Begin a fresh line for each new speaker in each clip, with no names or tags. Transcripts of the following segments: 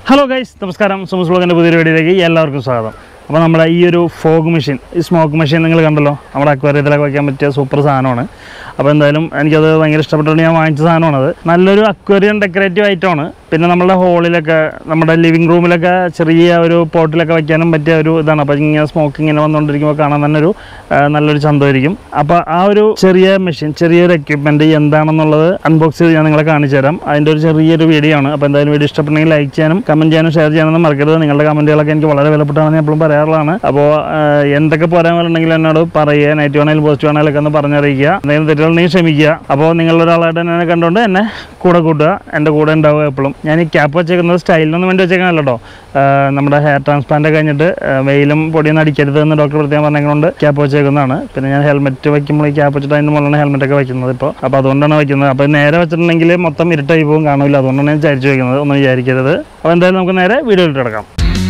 hello guys നമസ്കാരം സുമസ് ബ്ലോഗിൻ്റെ പുതിയൊരു വീഡിയോയിലേക്ക് എല്ലാവർക്കും സ്വാഗതം അപ്പോൾ നമ്മുടെ ഈ ഒരു ഫോഗ് മെഷീൻ ഈ സ്മോക്ക് മെഷീൻ നിങ്ങൾ കണ്ടല്ലോ നമ്മുടെ അക്വേറിയത്തിലൊക്കെ വയ്ക്കാൻ പറ്റിയ സൂപ്പർ സാധനമാണ് അപ്പോൾ എന്തായാലും എനിക്കത് ഭയങ്കര ഇഷ്ടപ്പെട്ടുകൊണ്ട് ഞാൻ വാങ്ങിച്ച സാധനമാണത് നല്ലൊരു അക്വേറിയം ഡെക്കറേറ്റീവ് ഐറ്റമാണ് പിന്നെ നമ്മുടെ ഹോളിലൊക്കെ നമ്മുടെ ലിവിങ് റൂമിലൊക്കെ ചെറിയ ഒരു പോട്ടിലൊക്കെ വയ്ക്കാനും പറ്റിയ ഒരു ഇതാണ് അപ്പോൾ ഇങ്ങനെ സ്മോക്ക് ഇങ്ങനെ വന്നുകൊണ്ടിരിക്കുമ്പോൾ കാണാൻ തന്നെ ഒരു ആ, നല്ലൊരു ചന്തമായിരിക്കും അപ്പോൾ ആ ഒരു ചെറിയ മെഷീൻ ചെറിയൊരു എക്യുപ്മെൻറ്റ് എന്താണെന്നുള്ളത് അൺബോക്സ് ചെയ്ത് ഞാൻ നിങ്ങളെ കാണിച്ചു തരാം അതിൻ്റെ ഒരു ചെറിയൊരു വീഡിയോ ആണ് അപ്പോൾ എന്തായാലും വീഡിയോ ഇഷ്ടപ്പെട്ടെങ്കിൽ ലൈക്ക് ചെയ്യാനും കമൻറ്റ് ചെയ്യാനും ഷെയർ ചെയ്യാനൊന്നും മറക്കരുത് നിങ്ങളുടെ കമൻറ്റുകളൊക്കെ എനിക്ക് വളരെ വിലപ്പെട്ടാണെന്ന് ഞാൻ എപ്പോഴും പറയാറുള്ളതാണ് അപ്പോൾ എന്തൊക്കെ പോരാന്നുണ്ടെങ്കിൽ എന്നോട് പറയുക നെഗറ്റീവ് ആണെങ്കിലും പോസിറ്റീവ് ആണെങ്കിലും ഒക്കെ ഒന്ന് പറഞ്ഞറിയിക്കുക എന്തെങ്കിലും തെറ്റുകളുണ്ടെങ്കിൽ ക്ഷമിക്കുക അപ്പോൾ നിങ്ങളൊരാളായിട്ട് എന്നെ കണ്ടുകൊണ്ട് എന്നെ കൂടെ കൂട്ടുക എൻ്റെ കൂടെ ഉണ്ടാവുക എപ്പോഴും ഞാൻ ഈ ക്യാപ്പ് വെച്ചേക്കുന്നത് സ്റ്റൈലിനൊന്നും വേണ്ടി വെച്ചേക്കാനല്ല കേട്ടോ നമ്മുടെ ഹെയർ ട്രാൻസ്പ്ലാന്റ് കഴിഞ്ഞിട്ട് ആ, വെയിലും പൊടിയൊന്നും അടിക്കരുത് എന്ന് ഡോക്ടർ പ്രത്യേകം പറഞ്ഞുകൊണ്ട് ക്യാപ്പ് വെച്ചേക്കുന്നതാണ് പിന്നെ ഞാൻ ഹെൽമെറ്റ് വയ്ക്കുമ്പോൾ ഈ ക്യാപ്പ് വെച്ചിട്ട് അതിൻ്റെ മുകളിലാണ് ഹെൽമെറ്റ് ഒക്കെ വയ്ക്കുന്നത് ഇപ്പോൾ അപ്പോൾ അതുകൊണ്ടാണ് വയ്ക്കുന്നത് അപ്പോൾ നേരെ വെച്ചിട്ടുണ്ടെങ്കിൽ മൊത്തം ഇരുട്ടായി പോകും കാണില്ല അതുകൊണ്ടാണ് ഞാൻ ചരിച്ചു വയ്ക്കുന്നത് ഒന്നും വിചാരിക്കരുത് അപ്പോൾ എന്തായാലും നമുക്ക് നേരെ വീഡിയോയിലിട്ട് കിടക്കാം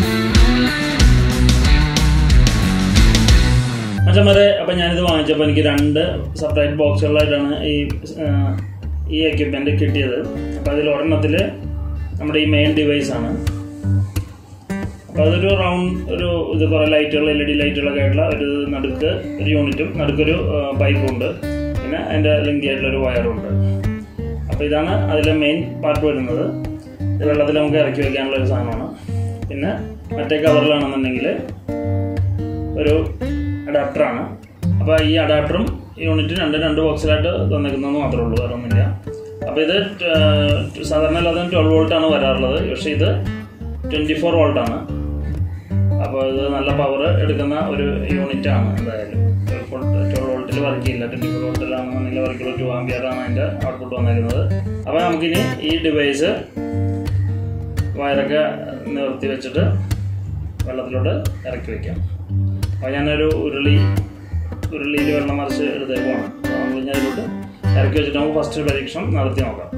അച്ഛന്മാരെ അപ്പം ഞാനിത് വാങ്ങിച്ചപ്പോൾ എനിക്ക് രണ്ട് സെപ്പറേറ്റ് ബോക്സുകളായിട്ടാണ് ഈ ആ, ഈ എക്യുപ്മെൻറ്റ് കിട്ടിയത് അപ്പോൾ അതിൽ ഒരെണ്ണത്തിൽ നമ്മുടെ ഈ മെയിൻ ഡിവൈസ് ആണ് അപ്പോൾ അതൊരു റൗണ്ട് ഒരു ഇത് കുറേ ലൈറ്റുകൾ എൽ ഇ ഡി ലൈറ്റുകളൊക്കെ ആയിട്ടുള്ള ഒരു നടുക്ക് ഒരു യൂണിറ്റും നടുക്കൊരു പൈപ്പും ഉണ്ട് പിന്നെ അതിൻ്റെ ലിങ്ക് ആയിട്ടുള്ള ഒരു വയറും ഉണ്ട് അപ്പോൾ ഇതാണ് അതിലെ മെയിൻ പാർട്ട് വരുന്നത് ഇത് വെള്ളത്തിൽ നമുക്ക് ഇറക്കി വയ്ക്കാനുള്ള ഒരു സാധനമാണ് പിന്നെ മറ്റേ കവറിലാണെന്നുണ്ടെങ്കിൽ ഒരു അഡാപ്റ്ററാണ് അപ്പോൾ ഈ അഡാപ്റ്ററും യൂണിറ്റ് രണ്ട് രണ്ട് ബോക്സിലായിട്ട് തന്നിരിക്കുന്നതെന്ന് മാത്രമേ ഉള്ളൂ വേറെ ഒന്നുമില്ല അപ്പോൾ ഇത് ട്- സാധാരണ അല്ലാതെ ട്വൽവ് വോൾട്ടാണ് വരാറുള്ളത് പക്ഷേ ഇത് ട്വൻറ്റി ഫോർ വോൾട്ടാണ് അപ്പോൾ ഇത് നല്ല പവർ എടുക്കുന്ന ഒരു യൂണിറ്റ് ആണ് എന്തായാലും ട്വൽവ് വോൾട്ടിൽ വർക്ക് ചെയ്യില്ല ട്വൻറ്റി ഫോർ വോൾട്ടിലാണെന്നുണ്ടെങ്കിൽ വർക്കുള്ള ടു ആംബിയറാണ് അതിൻ്റെ ഔട്ട്പുട്ട് വന്നിരിക്കുന്നത് അപ്പോൾ നമുക്കിനി ഈ ഡിവൈസ് വയറൊക്കെ നിവർത്തി വെച്ചിട്ട് വെള്ളത്തിലോട്ട് ഇറക്കി വയ്ക്കാം അപ്പോൾ ഞാനൊരു ഉരുളി ഉരുളിയിൽ വെള്ളം മറിച്ച് എടുത്തേക്കുവാണ് അപ്പോൾ നമ്മൾ ഇനി അതിലോട്ട് ഇറക്കി വെച്ചിട്ട് നമുക്ക് ഫസ്റ്റ് പരീക്ഷണം നടത്തി നോക്കാം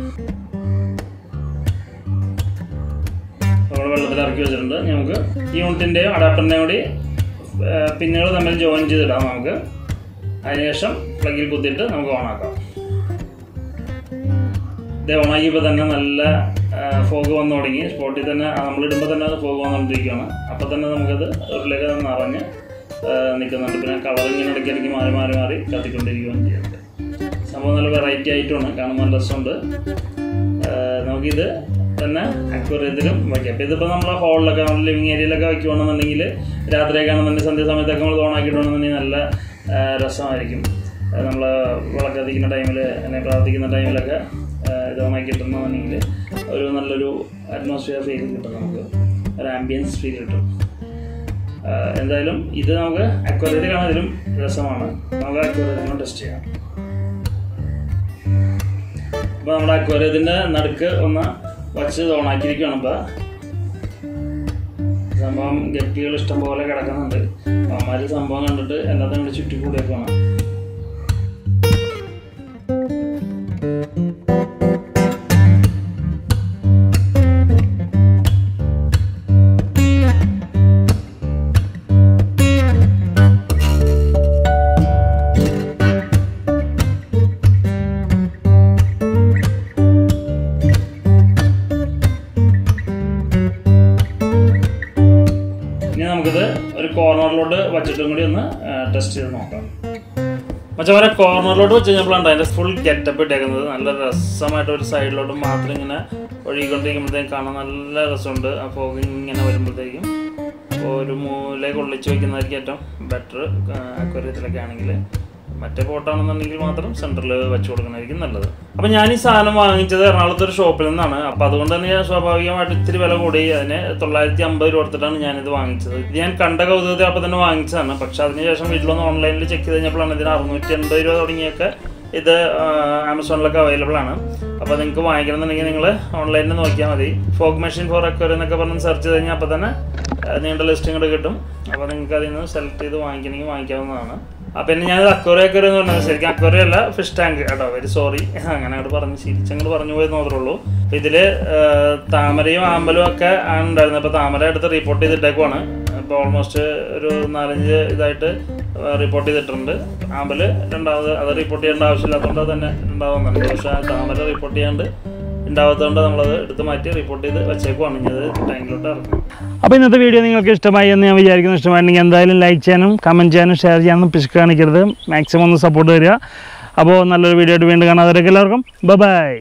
നമ്മൾ വെള്ളത്തിൽ ഇറക്കി വെച്ചിട്ടുണ്ട് ഇനി നമുക്ക് ഈ യൂണിറ്റിൻ്റെയും അഡാപ്റ്ററിൻ്റെയും കൂടി പിന്നുകൾ തമ്മിൽ ജോയിൻ ചെയ്തിടാം നമുക്ക് അതിനുശേഷം പ്ലഗിൽ കുത്തിയിട്ട് നമുക്ക് ഓണാക്കാം ഇത് ഓണാക്കിയപ്പോൾ തന്നെ നല്ല ഫോഗ് വന്നു തുടങ്ങി സ്പോട്ടിൽ തന്നെ നമ്മളിടുമ്പോൾ തന്നെ അത് ഫോഗ് വന്നുകൊണ്ടിരിക്കുകയാണ് അപ്പോൾ തന്നെ നമുക്കത് ഉരുളിലേക്ക് നിറഞ്ഞ് ആ, നിൽക്കുന്നുണ്ട് പിന്നെ കളർ ഇങ്ങനെ ഇടയ്ക്കിടയ്ക്ക് മാറി മാറി മാറി കത്തിക്കൊണ്ടിരിക്കുകയും ചെയ്യുന്നുണ്ട് സംഭവം നല്ല വെറൈറ്റി ആയിട്ടുമാണ് കാണുമ്പോൾ നല്ല രസമുണ്ട് ആ, നമുക്കിത് തന്നെ അക്വറിയത്തിലും വയ്ക്കാം അപ്പോൾ ഇതിപ്പോൾ നമ്മളെ ഹോളിലൊക്കെ നമ്മൾ ലിവിങ് ഏരിയയിലൊക്കെ വയ്ക്കുകയാണെന്നുണ്ടെങ്കിൽ രാത്രിയൊക്കെ ആണെന്നുണ്ടെങ്കിൽ സന്ധ്യ സമയത്തൊക്കെ നമ്മൾ ഓണാക്കിയിട്ടുണ്ടെന്നുണ്ടെങ്കിൽ നല്ല ആ, രസമായിരിക്കും നമ്മൾ വിളക്കത്തിക്കുന്ന ടൈമിൽ അല്ലെങ്കിൽ പ്രാർത്ഥിക്കുന്ന ടൈമിലൊക്കെ ആ, ഇത് ഓണാക്കി കിട്ടുന്നുണ്ടെങ്കിൽ ഒരു നല്ലൊരു അറ്റ്മോസ്ഫിയർ ഫീൽ കിട്ടും നമുക്ക് ഒരു ആംബിയൻസ് ഫീൽ കിട്ടും ആ, എന്തായാലും ഇത് നമുക്ക് അക്വറിയത്തിൽ കാണാൻ ഇതിലും രസമാണ് നമുക്ക് അക്വറിയത്തിലും ടെസ്റ്റ് ചെയ്യാം അപ്പോൾ നമ്മുടെ അക്വറിയത്തിൻ്റെ നടുക്ക് ഒന്ന് വച്ച് ഓണാക്കിയിരിക്കുകയാണ് ഇപ്പോൾ സംഭവം ഗപ്പികൾ ഇഷ്ടംപോലെ കിടക്കുന്നുണ്ട് അവന്മാർ സംഭവം കണ്ടിട്ട് എല്ലാത്തും കൂടി ചുറ്റിക്കൂടിയൊക്കെയാണ് ഇനി നമുക്കിത് ഒരു കോർണറിലോട്ട് വച്ചിട്ടും കൂടി ഒന്ന് ടെസ്റ്റ് ചെയ്ത് നോക്കാം മച്ചവരെ കോർണറിലോട്ട് വെച്ച് കഴിഞ്ഞപ്പോഴാണ് അതിൻ്റെ ഫുൾ ഗെറ്റപ്പ് ഇട്ടേക്കുന്നത് നല്ല രസമായിട്ട് ഒരു സൈഡിലോട്ട് മാത്രം ഇങ്ങനെ ഒഴുകിക്കൊണ്ടിരിക്കുമ്പോഴത്തേക്കും കാണാൻ നല്ല രസമുണ്ട് ആ ഫോഗ് ഇങ്ങനെ വരുമ്പോഴത്തേക്കും അപ്പോൾ ഒരു മൂലയൊക്കെ ഒളിച്ച് വയ്ക്കുന്നതായിരിക്കും ഏറ്റവും ബെറ്റർ അക്വറിയത്തിലൊക്കെ ആണെങ്കിൽ മറ്റേ പോട്ടാണെന്നുണ്ടെങ്കിൽ മാത്രം സെൻറ്ററിൽ വെച്ച് കൊടുക്കണമായിരിക്കും നല്ലത് അപ്പോൾ ഞാൻ ഈ സാധനം വാങ്ങിച്ചത് എറണാകുളത്ത് ഒരു ഷോപ്പിൽ നിന്നാണ് അപ്പോൾ അതുകൊണ്ട് തന്നെ ഞാൻ സ്വാഭാവികമായിട്ട് ഇത്തിരി വില കൂടി അതിന് തൊള്ളായിരത്തി അമ്പത് രൂപ കൊടുത്തിട്ടാണ് ഞാനിത് വാങ്ങിച്ചത് ഇത് ഞാൻ കണ്ട കൗതുകത്തിൽ അപ്പോൾ തന്നെ വാങ്ങിച്ചതാണ് പക്ഷേ അതിനുശേഷം വീട്ടിലൊന്ന് ഓൺലൈനിൽ ചെക്ക് ചെയ്ത് കഴിഞ്ഞപ്പോഴാണ് ഇതിന് അറുന്നൂറ്റി എൺപത് രൂപ തുടങ്ങിയൊക്കെ ഇത് ആ, ആമസോണിലൊക്കെ അവൈലബിൾ ആണ് അപ്പോൾ നിങ്ങൾക്ക് വാങ്ങിക്കണമെന്നുണ്ടെങ്കിൽ നിങ്ങൾ ഓൺലൈനിൽ നോക്കിയാൽ മതി ഫോഗ് മെഷീൻ ഫോർ അക്വർ എന്നൊക്കെ പറഞ്ഞ് സെർച്ച് ചെയ്ത് കഴിഞ്ഞാൽ അപ്പോൾ തന്നെ ആ, നീണ്ട ലിസ്റ്റും കൂടെ കിട്ടും അപ്പോൾ നിങ്ങൾക്ക് അതിൽ നിന്ന് സെലക്ട് ചെയ്ത് വാങ്ങിക്കണമെങ്കിൽ വാങ്ങിക്കാവുന്നതാണ് ആ പിന്നെ ഞാൻ അക്വറി അക്വറി എന്ന് പറഞ്ഞത് ശരിക്കും അക്വറി അല്ല ഫിഷ് ടാങ്ക് കേട്ടോ വെരി സോറി അങ്ങനെ അങ്ങോട്ട് പറഞ്ഞ് ശരിച്ചങ്ങോട്ട് പറഞ്ഞു പോയെന്ന് മാത്രമേ ഉള്ളൂ അപ്പോൾ ഇതിൽ താമരയും ആമ്പലും ഒക്കെ ആണ് ഉണ്ടായിരുന്നത് അപ്പോൾ താമര എടുത്ത് റിപ്പോർട്ട് ചെയ്തിട്ടേക്കുവാണ് ഇപ്പോൾ ഓൾമോസ്റ്റ് ഒരു നാലഞ്ച് ഇതായിട്ട് റിപ്പോർട്ട് ചെയ്തിട്ടുണ്ട് ആമ്പല് രണ്ടാമത് അത് റിപ്പോർട്ട് ചെയ്യേണ്ട ആവശ്യമില്ലാത്തതുകൊണ്ട് തന്നെ രണ്ടാമതുണ്ട് പക്ഷേ താമര റിപ്പോർട്ട് ചെയ്യാണ്ട് ഉണ്ടാവാത്തതുകൊണ്ട് നമ്മളത് എടുത്ത് മാറ്റി റിപ്പോർട്ട് ചെയ്ത് വെച്ചേക്കുവാണ് ഇനി അത് ടാങ്കിലോട്ട് ഇറക്കണം
അപ്പോൾ ഇന്നത്തെ വീഡിയോ നിങ്ങൾക്ക് ഇഷ്ടമായി എന്ന് ഞാൻ വിചാരിക്കുന്നു ഇഷ്ടമായിട്ടുണ്ടെങ്കിൽ എന്തായാലും ലൈക്ക് ചെയ്യാനും കമൻറ്റ് ചെയ്യാനും ഷെയർ ചെയ്യാനും പിശുക്ക് കാണിക്കരുത് മാക്സിമം ഒന്ന് സപ്പോർട്ട് തരിക അപ്പോൾ നല്ലൊരു വീഡിയോ ആയിട്ട് വീണ്ടും കാണാം അവരൊക്കെ എല്ലാവർക്കും ബൈ